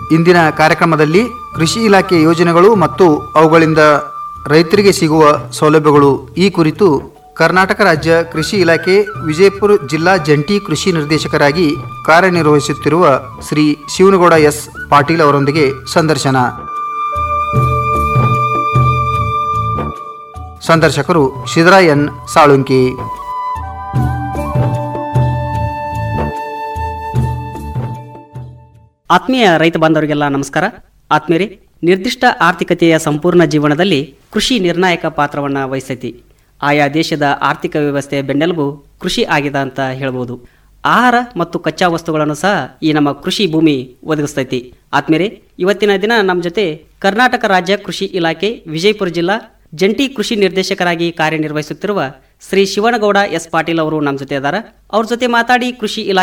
ಇಂದಿನ ಕಾರ್ಯಕ್ರಮದಲ್ಲಿ ಕೃಷಿ ಇಲಾಖೆ ಯೋಜನೆಗಳು ಮತ್ತು ಅವುಗಳಿಂದ ರೈತರಿಗೆ ಸಿಗುವ ಸೌಲಭ್ಯಗಳು ಈ ಕುರಿತು ಕರ್ನಾಟಕ ರಾಜ್ಯ ಕೃಷಿ ಇಲಾಖೆ ವಿಜಯಪುರ ಜಿಲ್ಲಾ ಜಂಟಿ ಕೃಷಿ ನಿರ್ದೇಶಕರಾಗಿ ಕಾರ್ಯನಿರ್ವಹಿಸುತ್ತಿರುವ ಶ್ರೀ ಶಿವನಗೌಡ ಎಸ್ ಪಾಟೀಲ್ ಅವರೊಂದಿಗೆ ಸಂದರ್ಶನ ಸಂದರ್ಶಕರು ಶಿವರಾಯನ್ ಸಾಳುಂಕಿ ಆತ್ಮೀಯ ರೈತ ಬಾಂಧವರಿಗೆಲ್ಲ ನಮಸ್ಕಾರ ಆತ್ಮೀಯರೇ ನಿರ್ದಿಷ್ಟ ಆರ್ಥಿಕತೆಯ ಸಂಪೂರ್ಣ ಜೀವನದಲ್ಲಿ ಕೃಷಿ ನಿರ್ಣಾಯಕ ಪಾತ್ರವನ್ನು ವಹಿಸೈತಿ ಆಯಾ ದೇಶದ ಆರ್ಥಿಕ ವ್ಯವಸ್ಥೆಯ ಬೆನ್ನೆಲುಬು ಕೃಷಿ ಆಗಿದೆ ಅಂತ ಹೇಳ್ಬೋದು ಆಹಾರ ಮತ್ತು ಕಚ್ಚಾ ವಸ್ತುಗಳನ್ನು ಸಹ ಈ ನಮ್ಮ ಕೃಷಿ ಭೂಮಿ ಒದಗಿಸ್ತೈತಿ ಆತ್ಮೀಯರೇ ಇವತ್ತಿನ ದಿನ ನಮ್ಮ ಜೊತೆ ಕರ್ನಾಟಕ ರಾಜ್ಯ ಕೃಷಿ ಇಲಾಖೆ ವಿಜಯಪುರ ಜಿಲ್ಲಾ ಜಂಟಿ ಕೃಷಿ ನಿರ್ದೇಶಕರಾಗಿ ಕಾರ್ಯನಿರ್ವಹಿಸುತ್ತಿರುವ ಶ್ರೀ ಶಿವನಗೌಡ ಎಸ್ ಪಾಟೀಲ್ ಅವರು ನಮ್ಮ ಜೊತೆ ಇದ್ದಾರೆ ಅವ್ರ ಜೊತೆ ಮಾತಾಡಿ ಕೃಷಿ ಇಲಾಖೆ